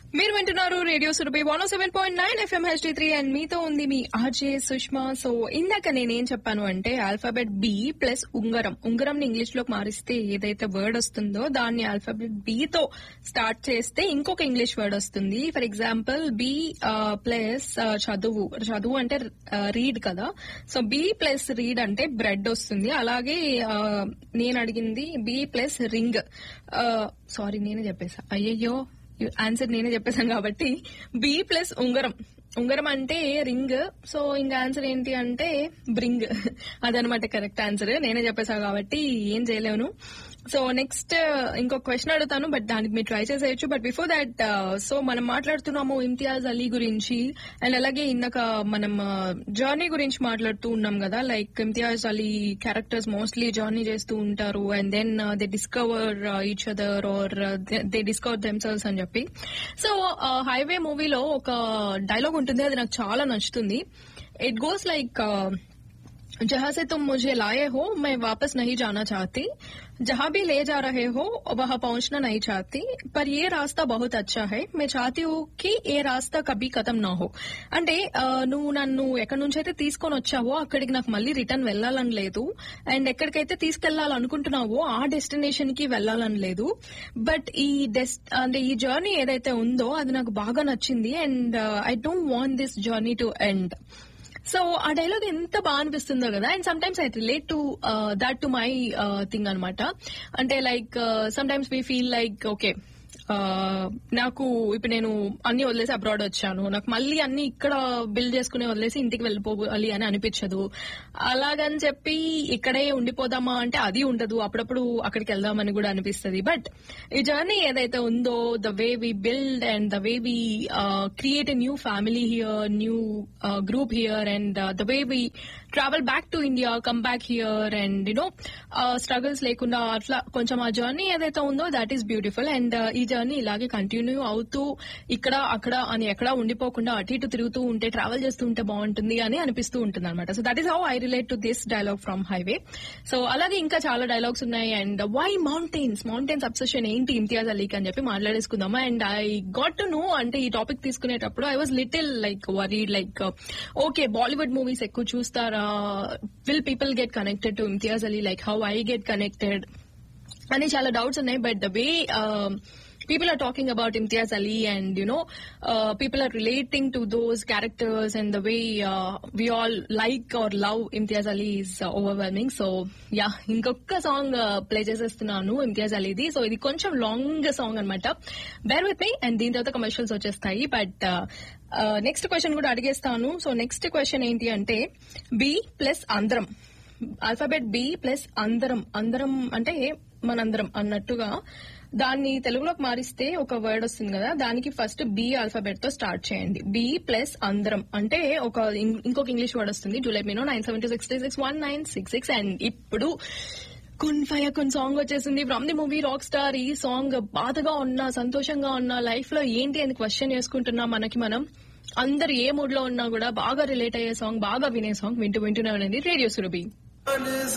మీరు వింటున్నారు radio Surabhi one seven point nine FM HD three and మీతో ఉంది మీ ఆర్జే సుష్మా సో ఇందాక నేనేం చెప్పాను అంటే ఆల్ఫాబెట్ బి ప్లస్ ఉంగరం ఉంగరం ని ఇంగ్లీష్ లోకి మారిస్తే ఏదైతే వర్డ్ వస్తుందో దాన్ని ఆల్ఫాబెట్ బి తో స్టార్ట్ చేస్తే ఇంకొక ఇంగ్లీష్ వర్డ్ వస్తుంది ఫర్ ఎగ్జాంపుల్ బి ప్లస్ చదువు చదువు అంటే రీడ్ కదా సో బి ప్లస్ రీడ్ అంటే బ్రెడ్ వస్తుంది అలాగే ఆ, నేను అడిగింది బి ప్లస్ రింగ్ సారీ నేనే చెప్పేసా అయ్యయ్యో ఆన్సర్ నేనే చెప్పేశాను కాబట్టి బి ప్లస్ ఉంగరం ఉంగరం అంటే రింగ్ సో ఇంకా ఆన్సర్ ఏంటి అంటే బ్రింగ్ అదనమాట కరెక్ట్ ఆన్సర్ నేనే చెప్పేశాను కాబట్టి ఏం చేయలేను సో నెక్స్ట్ ఇంకొక క్వశ్చన్ అడుగుతాను బట్ దానికి మీరు ట్రై చేసేయచ్చు బట్ బిఫోర్ దాట్ సో మనం మాట్లాడుతున్నాము ఇమ్తియాజ్ అలీ గురించి అండ్ అలాగే ఇందాక మనం జర్నీ గురించి మాట్లాడుతూ ఉన్నాం కదా like Imtiaz Ali characters mostly journey చేస్తూ ఉంటారు and then they discover each other or they discover themselves అని చెప్పి సో హైవే మూవీలో ఒక డైలాగ్ ఉంటుంది అది నాకు చాలా నచ్చుతుంది ఇట్ గోస్ లైక్ जहाँ से तुम मुझे लाए हो मैं वापस नहीं जाना चाहती जहाँ भी ले जा रहे हो वहाँ पहुंचना नहीं चाहती पर ये रास्ता बहुत अच्छा है मैं चाहती हूँ कि ये రాస్తా కభీ ఖతం నా హో అంటే ఆ, నువ్వు నన్ను ఎక్కడి నుంచి అయితే తీసుకొని వచ్చావో అక్కడికి నాకు మళ్ళీ రిటర్న్ వెళ్ళాలని లేదు అండ్ ఎక్కడికైతే తీసుకెళ్లాలనుకుంటున్నావో ఆ డెస్టినేషన్ కి వెళ్ళాలని లేదు బట్ ఈ డెస్ అంటే ఈ జర్నీ ఏదైతే ఉందో అది నాకు బాగా నచ్చింది and I don't want this journey to end so ఆ డైలాగ్ ఎంత బాగా అనిపిస్తుందో కదా and sometimes I relate to that to my thing అనమాట అంటే like sometimes we feel like okay నాకు ఇప్పుడు నేను అన్ని వదిలేసి అబ్రాడ్ వచ్చాను నాకు మళ్ళీ అన్ని ఇక్కడ బిల్డ్ చేసుకునే వదిలేసి ఇంటికి వెళ్ళిపోవాలి అని అనిపించదు అలాగని చెప్పి ఇక్కడే ఉండిపోదామా అంటే అది ఉండదు అప్పుడప్పుడు అక్కడికి వెళ్దామని కూడా అనిపిస్తుంది బట్ ఈ జర్నీ ఏదైతే ఉందో the way we build and the way we create a new family here new group here and the way we travel back to India come back here and you know struggles లేకుండా అట్లా కొంచెం ఆ journey ఏదైతే ఉందో that is beautiful and ఈ journey ఇలాగే continue అవుతూ ఇక్కడ అక్కడ అని ఎక్కడా ఉండిపోకుండా అటు ఇటు తిరుగుతూ ఉంటే ట్రావెల్ చేస్తూ ఉంటే బాగుంటుంది అని అనిపిస్తూ ఉంటుంది అనమాట so that is how I relate to this dialogue from Highway so అలాగే ఇంకా చాలా డైలాగ్స్ ఉన్నాయి and why mountains mountains obsession ఏంటి ఇంతియాజ్ అలీక్ అని చెప్పి మాట్లాడేసుకుందామా and I got to know అంటే ఈ టాపిక్ తీసుకునేటప్పుడు I was little like worried like okay Bollywood movies ఎక్కువ చూస్తారా will people get connected to Imtiaz Ali like how I get connected అని చాలా డౌట్స్ ఉన్నాయి but the way people are talking about Imtiaz Ali and you know uh, people are relating to those characters and the way uh, we all like or love Imtiaz Ali is uh, overwhelming so yeah ఇంకొక song play చేసేస్తున్నాను ఇమ్తియాజ్ అలీది so ఇది కొంచెం long song అనమాట bear with me and దీని తర్వాత commercials వచ్చేస్తాయి బట్ నెక్స్ట్ క్వశ్చన్ కూడా అడిగేస్తాను సో నెక్స్ట్ క్వశ్చన్ ఏంటి అంటే బి ప్లస్ అందరం ఆల్ఫాబెట్ బి ప్లస్ అందరం అందరం అంటే మనందరం అన్నట్టుగా దాన్ని తెలుగులోకి మారిస్తే ఒక వర్డ్ వస్తుంది కదా దానికి ఫస్ట్ బి ఆల్ఫాబెట్ తో స్టార్ట్ చేయండి బి ప్లస్ అందరం అంటే ఒక ఇం- ఇంకొక ఇంగ్లీష్ వర్డ్ వస్తుంది to let me know nine seven two six three six one nine six six and ఇప్పుడు కున్ ఫయ కున్ సాంగ్ వచ్చేసింది from the movie Rockstar ఈ సాంగ్ బాధగా ఉన్నా సంతోషంగా ఉన్నా లైఫ్ లో ఏంటి అని క్వశ్చన్ చేసుకుంటున్నా మనకి మనం అందరు ఏ మూడ్ లో ఉన్నా కూడా బాగా రిలేట్ అయ్యే సాంగ్ బాగా వినే సాంగ్ వింటూ వింటూనే ఉండండి రేడియో సురభి One is